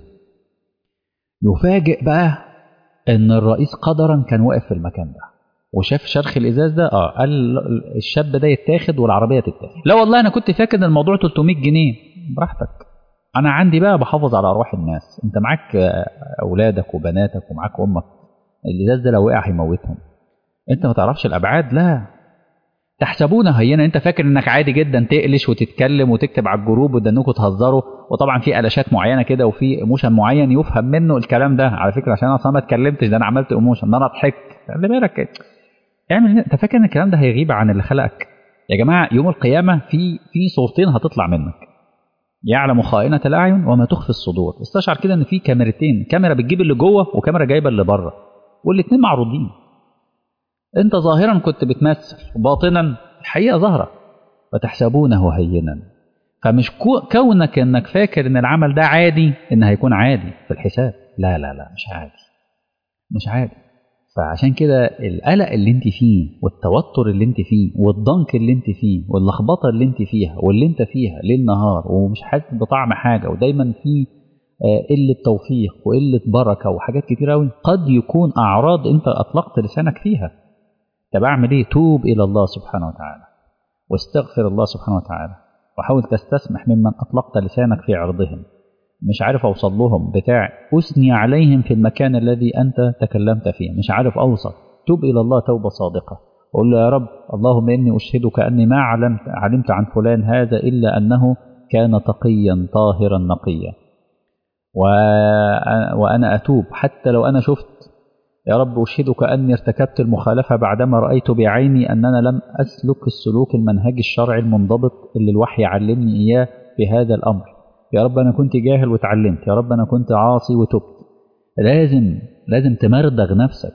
يفاجئ بقى ان الرئيس قدرا كان واقف في المكان ده وشاف شرخ الازاز ده اه قال الشاب ده يتاخد والعربيه تتاخد لا والله انا كنت فاكر ان الموضوع 300 جنيه براحتك انا عندي بقى بحافظ على ارواح الناس انت معاك اولادك وبناتك ومعاك امك الازاز ده لو وقع هيموتهم انت ما تعرفش الابعاد لا تحسبونه هينا انت فاكر انك عادي جدا تقلش وتتكلم وتكتب على الجروب وده انكم تهزروا وطبعا في قلشات معينه كده وفي ايموشن معين يفهم منه الكلام ده على فكره عشان انا اصلا ما اتكلمتش ده انا عملت ايموشن ده انا ضحكت خلي بالك اعمل انت فاكر ان الكلام ده هيغيب عن اللي خلقك يا جماعه يوم القيامه في في صورتين هتطلع منك يعلم خائنة الأعين وما تخفي الصدور استشعر كده إن في كاميرتين كاميرا بتجيب اللي جوه وكاميرا جايبة اللي بره والاتنين معروضين انت ظاهرا كنت بتمثل وباطنا الحقيقه ظاهره وتحسبونه هينا فمش كونك انك فاكر ان العمل ده عادي ان هيكون عادي في الحساب لا لا لا مش عادي مش عادي فعشان كده القلق اللي انت فيه والتوتر اللي انت فيه والضنك اللي انت فيه واللخبطه اللي انت فيها واللي انت فيها ليل نهار ومش حاسس بطعم حاجه ودايما في قله توفيق وقله بركه وحاجات كتير قوي قد يكون اعراض انت اطلقت لسانك فيها طب اعمل ايه توب الى الله سبحانه وتعالى واستغفر الله سبحانه وتعالى وحاول تستسمح ممن اطلقت لسانك في عرضهم مش عارف اوصل لهم بتاع اثني عليهم في المكان الذي انت تكلمت فيه مش عارف اوصل توب الى الله توبه صادقه قول له يا رب اللهم اني اشهدك اني ما علمت علمت عن فلان هذا الا انه كان تقيا طاهرا نقيا وانا اتوب حتى لو انا شفت يا رب أشهدك أني ارتكبت المخالفة بعدما رأيت بعيني أننا لم أسلك السلوك المنهجي الشرعي المنضبط اللي الوحي علمني إياه في هذا الأمر يا رب أنا كنت جاهل وتعلمت يا رب أنا كنت عاصي وتبت لازم لازم تمردغ نفسك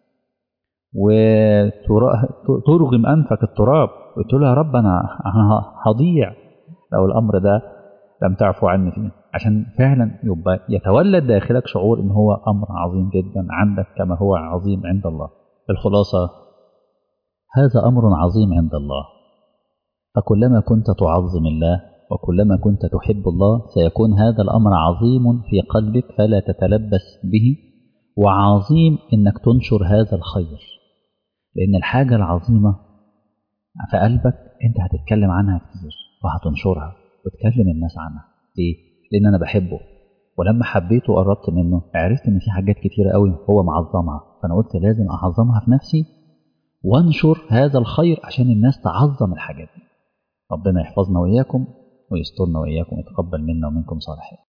وترغم أنفك التراب وتقول يا رب أنا هضيع لو الأمر ده لم تعفو عني فيه عشان فعلا يبقى يتولد داخلك شعور ان هو امر عظيم جدا عندك كما هو عظيم عند الله الخلاصه هذا امر عظيم عند الله فكلما كنت تعظم الله وكلما كنت تحب الله سيكون هذا الامر عظيم في قلبك فلا تتلبس به وعظيم انك تنشر هذا الخير لان الحاجه العظيمه في قلبك انت هتتكلم عنها كتير وهتنشرها وتكلم الناس عنها ليه لان انا بحبه ولما حبيته وقربت منه عرفت ان في حاجات كتيره قوي هو معظمها فانا قلت لازم اعظمها في نفسي وانشر هذا الخير عشان الناس تعظم الحاجات دي ربنا يحفظنا واياكم ويسترنا واياكم ويتقبل منا ومنكم صالحين